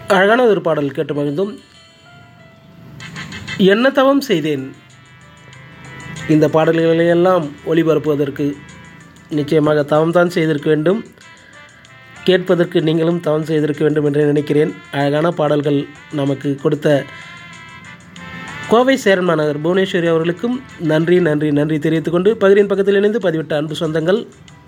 அழகான ஒரு பாடல் கேட்டு மகிழ்ந்தோம் என்ன தவம் செய்தேன் இந்த பாடல்களை எல்லாம் ஒளிபரப்புவதற்கு நிச்சயமாக தவம் தான் செய்திருக்க வேண்டும் கேட்பதற்கு நீங்களும் தவம் செய்திருக்க வேண்டும் என்று நினைக்கிறேன் அழகான பாடல்கள் நமக்கு கொடுத்த கோவை சேரன் மாநகர் புவனேஸ்வரி அவர்களுக்கும் நன்றி நன்றி நன்றி தெரிவித்துக் கொண்டு பகிரின் பக்கத்தில் இணைந்து பதிவிட்ட அன்பு சொந்தங்கள்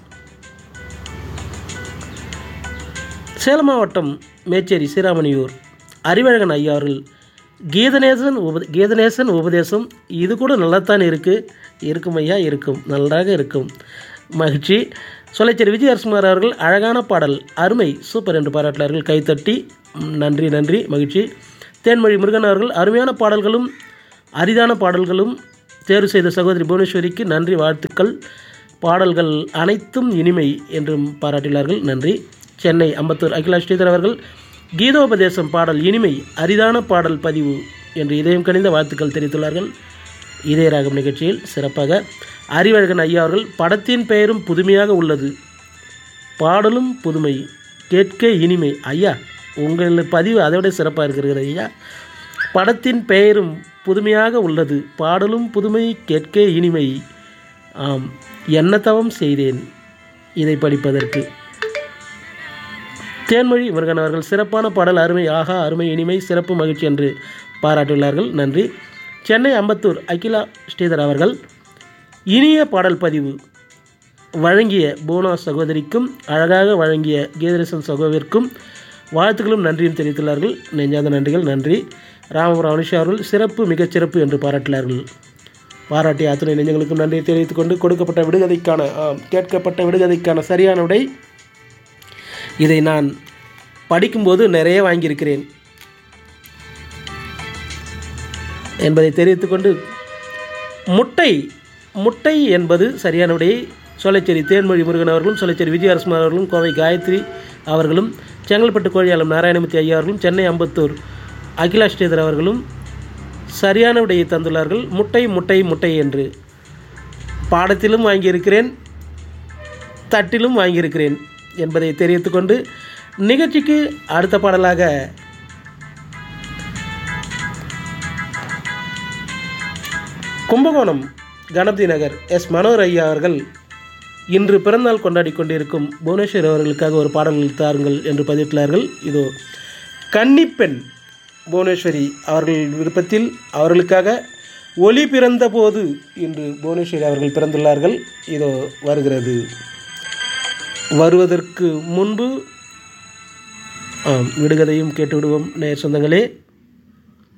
சேலம் மாவட்டம் மேச்சேரி சீராமணியூர் அறிவழகன் ஐயா அவர்கள் கீதநேசன் உப கீதநேசன் உபதேசம் இது கூட நல்லாத்தான் இருக்குது இருக்கும் ஐயா இருக்கும் நன்றாக இருக்கும் மகிழ்ச்சி சொலைச்சேரி விஜய் அரசுமார் அவர்கள் அழகான பாடல் அருமை சூப்பர் என்று பாராட்டினார்கள் கைத்தட்டி ம், நன்றி நன்றி மகிழ்ச்சி தேன்மொழி முருகன் அவர்கள் அருமையான பாடல்களும் அரிதான பாடல்களும் தேர்வு செய்த சகோதரி புவனேஸ்வரிக்கு நன்றி வாழ்த்துக்கள் பாடல்கள் அனைத்தும் இனிமை என்றும் பாராட்டினார்கள் நன்றி சென்னை அம்பத்தூர் அகிலா ஸ்ரீதர் அவர்கள் கீதோபதேசம் பாடல் இனிமை அரிதான பாடல் பதிவு என்று இதயம் கணிந்த வாழ்த்துக்கள் தெரிவித்துள்ளார்கள் இதய ராகம் நிகழ்ச்சியில் சிறப்பாக அறிவழகன் ஐயா அவர்கள் படத்தின் பெயரும் புதுமையாக உள்ளது பாடலும் புதுமை கேட்க இனிமை ஐயா உங்கள் பதிவு அதை விட சிறப்பாக இருக்கிறது ஐயா படத்தின் பெயரும் புதுமையாக உள்ளது பாடலும் புதுமை கேட்க இனிமை ஆம் என்ன தவம் செய்தேன் இதை படிப்பதற்கு தேன்மொழி முருகன் அவர்கள் சிறப்பான பாடல் அருமை ஆகா அருமை இனிமை சிறப்பு மகிழ்ச்சி என்று பாராட்டியுள்ளார்கள் நன்றி சென்னை அம்பத்தூர் அகிலா ஸ்ரீதர் அவர்கள் இனிய பாடல் பதிவு வழங்கிய பூனா சகோதரிக்கும் அழகாக வழங்கிய கீதரசன் சகோதரிக்கும் வாழ்த்துக்களும் நன்றியும் தெரிவித்துள்ளார்கள் நெஞ்சாத நன்றிகள் நன்றி ராமபுரம் அனுஷா அவர்கள் சிறப்பு மிகச்சிறப்பு என்று பாராட்டினார்கள் பாராட்டிய அத்துணை நெஞ்சங்களுக்கும் நன்றி தெரிவித்துக் கொண்டு கொடுக்கப்பட்ட விடுகதைக்கான ஆம், கேட்கப்பட்ட விடுகதைக்கான சரியான விடை இதை நான் படிக்கும்போது நிறைய வாங்கியிருக்கிறேன் என்பதை தெரிவித்துக்கொண்டு முட்டை முட்டை என்பது சரியான விடையை சோலைச்சேரி தேன்மொழி முருகன் அவர்களும் சோலைச்சேரி விஜயரசுமார் அவர்களும் கோவை காயத்ரி அவர்களும் செங்கல்பட்டு கோழியாளம் நாராயணமூர்த்தி ஐயா அவர்களும் சென்னை அம்பத்தூர் அகிலா ஸ்ரீதர் அவர்களும் சரியான விடையை தந்துள்ளார்கள் முட்டை முட்டை முட்டை என்று பாடத்திலும் வாங்கியிருக்கிறேன் தட்டிலும் வாங்கியிருக்கிறேன் என்பதை தெரிவித்துக்கொண்டு நிகழ்ச்சிக்கு அடுத்த பாடலாக கும்பகோணம் கணபதி நகர் எஸ் மனோர் ஐயா அவர்கள் இன்று பிறந்தநாள் கொண்டாடி கொண்டிருக்கும் புவனேஸ்வர் அவர்களுக்காக ஒரு பாடல் தாருங்கள் என்று பதிவிட்டுள்ளார்கள் இதோ கன்னிப்பெண் புவனேஸ்வரி அவர்கள் விருப்பத்தில் அவர்களுக்காக ஒளி பிறந்த போது இன்று புவனேஸ்வரி அவர்கள் பிறந்துள்ளார்கள் இதோ வருகிறது வருவதற்கு முன்பு ஆம் விடுகதையும் கேட்டுவிடுவோம் நேர் சொந்தங்களே